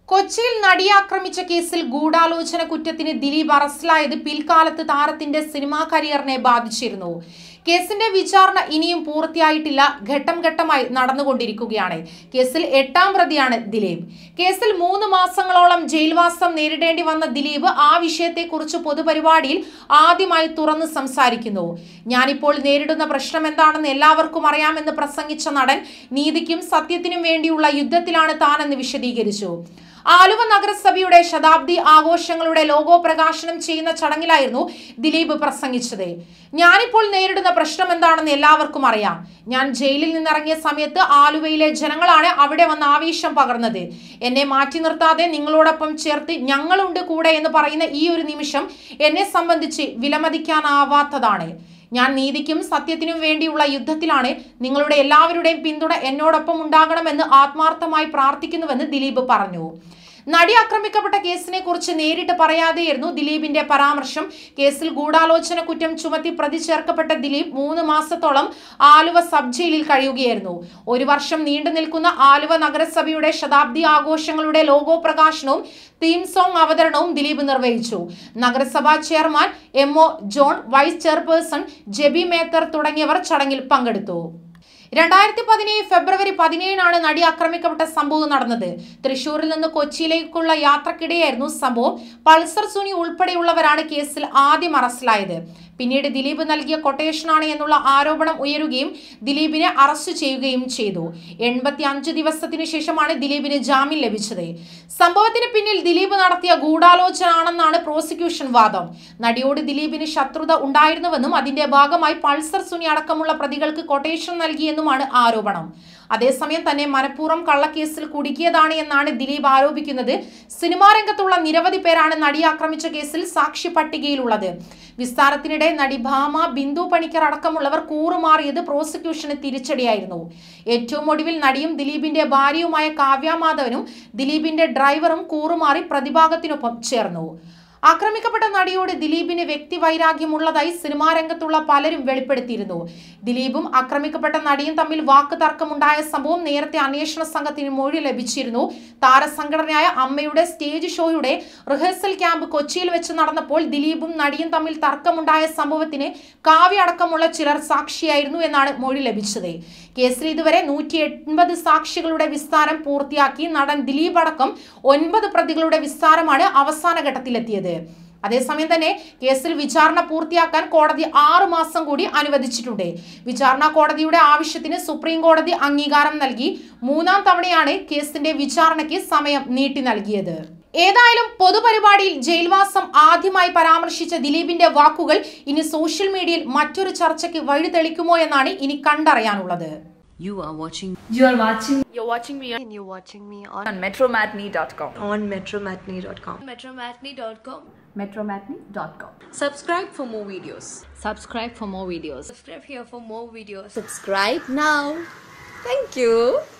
കൊച്ചിയിൽ നടിയെ ആക്രമിച്ച കേസിൽ ഗൂഢാലോചന കുറ്റത്തിന് ദിലീപ് അറസ്റ്റിലായത് പിൽക്കാലത്ത് താരത്തിന്റെ സിനിമാ കരിയറിനെ ബാധിച്ചിരുന്നു കേസിന്റെ വിചാരണ ഇനിയും പൂർത്തിയായിട്ടില്ല ഘട്ടം ഘട്ടമായി നടന്നുകൊണ്ടിരിക്കുകയാണ് കേസിൽ എട്ടാം പ്രതിയാണ് ദിലീപ് കേസിൽ മൂന്ന് മാസങ്ങളോളം ജയിൽവാസം നേരിടേണ്ടി വന്ന ദിലീപ് ആ വിഷയത്തെക്കുറിച്ച് പൊതുപരിപാടിയിൽ ആദ്യമായി തുറന്ന് സംസാരിക്കുന്നു ഞാനിപ്പോൾ നേരിടുന്ന പ്രശ്നം എന്താണെന്ന് എല്ലാവർക്കും അറിയാമെന്ന് പ്രസംഗിച്ച നടൻ നീതിക്കും സത്യത്തിനും വേണ്ടിയുള്ള യുദ്ധത്തിലാണ് താനെന്ന് വിശദീകരിച്ചു ആലുവ നഗരസഭയുടെ ശതാബ്ദി ആഘോഷങ്ങളുടെ ലോഗോ പ്രകാശനം ചെയ്യുന്ന ചടങ്ങിലായിരുന്നു ദിലീപ് പ്രസംഗിച്ചത് ഞാനിപ്പോൾ നേരിടുന്ന പ്രശ്നം എന്താണെന്ന് എല്ലാവർക്കും അറിയാം ഞാൻ ജയിലിൽ നിന്നിറങ്ങിയ സമയത്ത് ആലുവയിലെ ജനങ്ങളാണ് അവിടെ വന്ന് ആവേശം പകർന്നത് എന്നെ മാറ്റി നിർത്താതെ നിങ്ങളോടൊപ്പം ചേർത്ത് ഞങ്ങളുണ്ട് കൂടെ എന്ന് പറയുന്ന ഈ ഒരു നിമിഷം എന്നെ സംബന്ധിച്ച് വിലമതിക്കാനാവാത്തതാണ് ഞാൻ നീതിക്കും സത്യത്തിനും വേണ്ടിയുള്ള യുദ്ധത്തിലാണ് നിങ്ങളുടെ എല്ലാവരുടെയും പിന്തുണ എന്നോടൊപ്പം ഉണ്ടാകണമെന്ന് ആത്മാർത്ഥമായി പ്രാർത്ഥിക്കുന്നുവെന്ന് ദിലീപ് പറഞ്ഞു നടി ആക്രമിക്കപ്പെട്ട കേസിനെ കുറിച്ച് നേരിട്ട് പറയാതെയായിരുന്നു ദിലീപിന്റെ പരാമർശം കേസിൽ ഗൂഢാലോചന കുറ്റം ചുമത്തി പ്രതി ചേർക്കപ്പെട്ട ദിലീപ് മൂന്ന് മാസത്തോളം ആലുവ സബ് ജയിലിൽ കഴിയുകയായിരുന്നു ഒരു വർഷം നീണ്ടു നിൽക്കുന്ന ആലുവ നഗരസഭയുടെ ശതാബ്ദി ആഘോഷങ്ങളുടെ ലോഗോ പ്രകാശനവും തീം സോങ് അവതരണവും ദിലീപ് നിർവഹിച്ചു നഗരസഭാ chairman M O John vice chairperson Jebi Mether തുടങ്ങിയവർ ചടങ്ങിൽ പങ്കെടുത്തു രണ്ടായിരത്തി പതിനേഴ് ഫെബ്രുവരി പതിനേഴിനാണ് നടി ആക്രമിക്കപ്പെട്ട സംഭവം നടന്നത് തൃശൂരിൽ നിന്ന് കൊച്ചിയിലേക്കുള്ള യാത്രക്കിടെയായിരുന്നു സംഭവം പൾസർ സുനി ഉൾപ്പെടെയുള്ളവരാണ് കേസിൽ ആദ്യം അറസ്റ്റിലായത് പിന്നീട് ദിലീപ് നൽകിയ കൊട്ടേഷനാണ് എന്നുള്ള ആരോപണം ഉയരുകയും ദിലീപിനെ അറസ്റ്റ് ചെയ്യുകയും ചെയ്തു എൺപത്തി അഞ്ച് ദിവസത്തിനു ശേഷമാണ് ദിലീപിന് ജാമ്യം ലഭിച്ചത് സംഭവത്തിന് പിന്നിൽ ദിലീപ് നടത്തിയ ഗൂഢാലോചന ആണെന്നാണ് പ്രോസിക്യൂഷൻ വാദം നടിയോട് ദിലീപിന് ശത്രുത ഉണ്ടായിരുന്നുവെന്നും അതിന്റെ ഭാഗമായി പൾസർ സുനി അടക്കമുള്ള പ്രതികൾക്ക് കൊട്ടേഷൻ നൽകിയെന്നുമാണ് ആരോപണം അതേസമയം തന്നെ മനഃപൂർവ്വം കള്ളക്കേസിൽ കുടുക്കിയതാണ് എന്നാണ് ദിലീപ് ആരോപിക്കുന്നത് സിനിമാ രംഗത്തുള്ള നിരവധി പേരാണ് നടി ആക്രമിച്ച കേസിൽ സാക്ഷി പട്ടികയിലുള്ളത് വിസ്താരത്തിനിടെ നടി ഭാമ ബിന്ദു പണിക്കർ അടക്കമുള്ളവർ കൂറുമാറിയത് പ്രോസിക്യൂഷന് തിരിച്ചടിയായിരുന്നു ഏറ്റവും ഒടുവിൽ നടിയും ദിലീപിന്റെ ഭാര്യയുമായ കാവ്യ മാധവനും ദിലീപിന്റെ ഡ്രൈവറും കൂറുമാറി പ്രതിഭാഗത്തിനൊപ്പം ചേർന്നു ആക്രമിക്കപ്പെട്ട നടിയോട് ദിലീപിന് വ്യക്തിവൈരാഗ്യമുള്ളതായി സിനിമാ രംഗത്തുള്ള പലരും വെളിപ്പെടുത്തിയിരുന്നു ദിലീപും ആക്രമിക്കപ്പെട്ട നടിയും തമ്മിൽ വാക്ക് തർക്കമുണ്ടായ സംഭവം നേരത്തെ അന്വേഷണ സംഘത്തിന് മൊഴി ലഭിച്ചിരുന്നു താരസംഘടനയായ അമ്മയുടെ സ്റ്റേജ് ഷോയുടെ റിഹേഴ്സൽ ക്യാമ്പ് കൊച്ചിയിൽ വെച്ച് നടന്നപ്പോൾ ദിലീപും നടിയും തമ്മിൽ തർക്കമുണ്ടായ സംഭവത്തിന് കാവ്യ അടക്കമുള്ള ചിലർ സാക്ഷിയായിരുന്നു എന്നാണ് മൊഴി ലഭിച്ചത് കേസിൽ ഇതുവരെ നൂറ്റി എൺപത് സാക്ഷികളുടെ വിസ്താരം പൂർത്തിയാക്കി നടൻ ദിലീപ് അടക്കം ഒൻപത് പ്രതികളുടെ വിസ്താരമാണ് അവസാന ഘട്ടത്തിലെത്തിയത് അതേസമയം തന്നെ കേസിൽ വിചാരണ പൂർത്തിയാക്കാൻ കോടതി ആറു മാസം കൂടി അനുവദിച്ചിട്ടുണ്ട് വിചാരണ കോടതിയുടെ ആവശ്യത്തിന് സുപ്രീം കോടതി അംഗീകാരം നൽകി മൂന്നാം തവണയാണ് കേസിന്റെ വിചാരണയ്ക്ക് സമയം നീട്ടി നൽകിയത് ഏതായാലും പൊതുപരിപാടിയിൽ ജയിൽവാസം ആദ്യമായി പരാമർശിച്ച ദിലീപിന്റെ വാക്കുകൾ ഇനി സോഷ്യൽ മീഡിയയിൽ മറ്റൊരു ചർച്ചയ്ക്ക് വഴിതെളിക്കുമോ എന്നാണ് ഇനി കണ്ടറിയാനുള്ളത് You are watching You are watching You're watching me on, and you're watching me on, on metromatney.com. on metromatney.com. metromatney.com. Metromatney.com. Subscribe for more videos. subscribe for more videos Subscribe here for more videos. Subscribe now. Thank you.